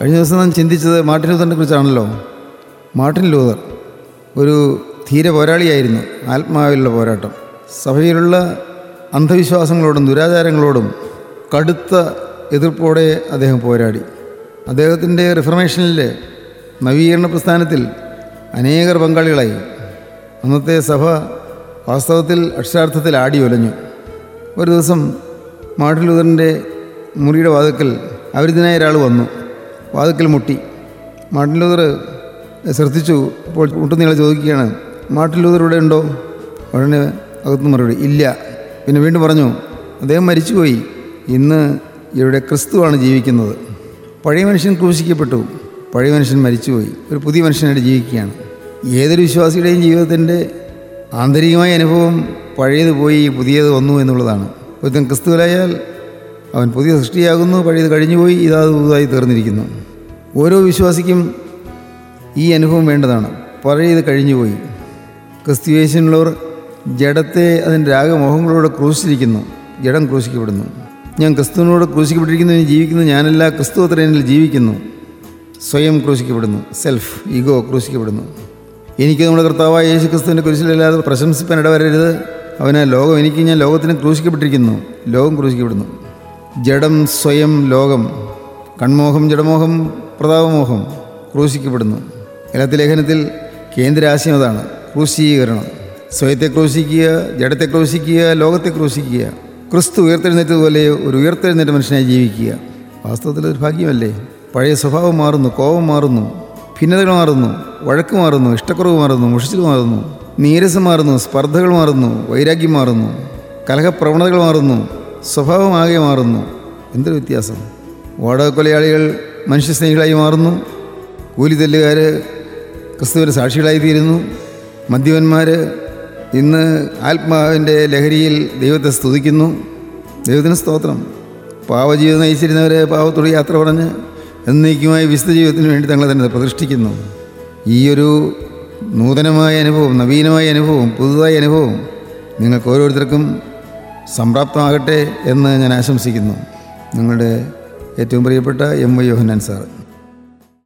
കഴിഞ്ഞ ദിവസം നാം ചിന്തിച്ചത് മാർട്ടിൻ ലൂതറിനെ കുറിച്ചാണല്ലോ മാർട്ടിൻ ലൂതർ ഒരു ധീര പോരാളിയായിരുന്നു ആത്മാവിലുള്ള പോരാട്ടം സഭയിലുള്ള അന്ധവിശ്വാസങ്ങളോടും ദുരാചാരങ്ങളോടും കടുത്ത എതിർപ്പോടെ അദ്ദേഹം പോരാടി അദ്ദേഹത്തിൻ്റെ റിഫർമേഷനിൽ നവീകരണ പ്രസ്ഥാനത്തിൽ അനേകർ പങ്കാളികളായി അന്നത്തെ സഭ വാസ്തവത്തിൽ അക്ഷരാർത്ഥത്തിൽ ആടി ഒലഞ്ഞു ഒരു ദിവസം മാർട്ടിൻ ലൂതറിൻ്റെ മുറിയുടെ വാതിക്കൽ അവിരുദ്ധനായ ഒരാൾ വന്നു വാതിക്കൽ മുട്ടി മാർട്ടിൻ ലൂതർ ശ്രദ്ധിച്ചു അപ്പോൾ മുട്ടുന്നയാൾ ചോദിക്കുകയാണ് മാർട്ടിൻ ലൂതർ ഇവിടെ ഉണ്ടോ ഉടനെ അകത്ത് മറുപടി ഇല്ല പിന്നെ വീണ്ടും പറഞ്ഞു അദ്ദേഹം മരിച്ചുപോയി ഇന്ന് ഇവിടെ ക്രിസ്തുവാണ് ജീവിക്കുന്നത് പഴയ മനുഷ്യൻ ക്രൂശിക്കപ്പെട്ടു പഴയ മനുഷ്യൻ മരിച്ചുപോയി ഒരു പുതിയ മനുഷ്യനായിട്ട് ജീവിക്കുകയാണ് ഏതൊരു വിശ്വാസിയുടെയും ജീവിതത്തിൻ്റെ ആന്തരികമായ അനുഭവം പഴയത് പോയി പുതിയത് വന്നു എന്നുള്ളതാണ് ഒരുത്തൻ ക്രിസ്തുവിലായാൽ അവൻ പുതിയ സൃഷ്ടിയാകുന്നു പഴയത് കഴിഞ്ഞുപോയി ഇതാ പുതുതായി തീർന്നിരിക്കുന്നു ഓരോ വിശ്വാസിക്കും ഈ അനുഭവം വേണ്ടതാണ് പഴയത് കഴിഞ്ഞുപോയി ക്രിസ്തുവേശനുള്ളവർ ജഡത്തെ അതിൻ്റെ രാഗമോഹങ്ങളോട് ക്രൂശിച്ചിരിക്കുന്നു ജഡം ക്രൂശിക്കപ്പെടുന്നു ഞാൻ ക്രിസ്തുവിനോട് ക്രൂശിക്കപ്പെട്ടിരിക്കുന്നു ഇനി ജീവിക്കുന്നു ഞാനല്ല ക്രിസ്തു അത്ര എന്നിൽ ജീവിക്കുന്നു സ്വയം ക്രൂശിക്കപ്പെടുന്നു സെൽഫ് ഈഗോ ക്രൂശിക്കപ്പെടുന്നു എനിക്ക് നമ്മുടെ കർത്താവായ യേശു ക്രിസ്തുവിൻ്റെ കുരിശിലല്ലാതെ പ്രശംസിപ്പാൻ ഇടവരരുത് അവന് ലോകം എനിക്ക് ഞാൻ ലോകത്തിന് ക്രൂശിക്കപ്പെട്ടിരിക്കുന്നു ലോകം ക്രൂശിക്കപ്പെടുന്നു ജഡം സ്വയം ലോകം കൺമോഹം ജഡമോഹം പ്രതാപമോഹം ക്രൂശിക്കപ്പെടുന്നു ഗലാത്തി ലേഖനത്തിൽ കേന്ദ്ര ആശയം അതാണ് ക്രൂശീകരണം സ്വയത്തെ ക്രൂശിക്കുക ജഡത്തെ ക്രൂശിക്കുക ലോകത്തെ ക്രൂശിക്കുക ക്രിസ്തു ഉയർത്തെഴുന്നേറ്റതുപോലെ ഒരു ഉയർത്തെഴുന്നേറ്റ മനുഷ്യനായി ജീവിക്കുക വാസ്തവത്തിൽ ഒരു ഭാഗ്യമല്ലേ പഴയ സ്വഭാവം മാറുന്നു കോപം മാറുന്നു ഭിന്നതകൾ മാറുന്നു വഴക്ക് മാറുന്നു ഇഷ്ടക്കുറവ് മാറുന്നു മുഷിച്ചിൽ മാറുന്നു നീരസം മാറുന്നു സ്പർദ്ധകൾ മാറുന്നു വൈരാഗ്യം മാറുന്നു കലഹപ്രവണതകൾ മാറുന്നു സ്വഭാവമാകെ മാറുന്നു എന്തൊരു വ്യത്യാസം വാടക കൊലയാളികൾ മനുഷ്യസ്നേഹികളായി മാറുന്നു കൂലിത്തല്ലുകാർ ക്രിസ്തുവിൻ്റെ സാക്ഷികളായി തീരുന്നു മദ്യപന്മാർ ഇന്ന് ആത്മാവിൻ്റെ ലഹരിയിൽ ദൈവത്തെ സ്തുതിക്കുന്നു ദൈവത്തിന് സ്തോത്രം പാവജീവിതം നയിച്ചിരുന്നവരെ പാവത്തോട് യാത്ര പറഞ്ഞ് എന്നേക്കുമായി വിശുദ്ധ ജീവിതത്തിന് വേണ്ടി തങ്ങളെ തന്നെ പ്രതിഷ്ഠിക്കുന്നു ഈ ഒരു നൂതനമായ അനുഭവം നവീനമായ അനുഭവം പുതുതായ അനുഭവം നിങ്ങൾക്ക് ഓരോരുത്തർക്കും സംപ്രാപ്തമാകട്ടെ എന്ന് ഞാൻ ആശംസിക്കുന്നു നിങ്ങളുടെ ഏറ്റവും പ്രിയപ്പെട്ട എം വൈ യോഹന്നാൻ സാർ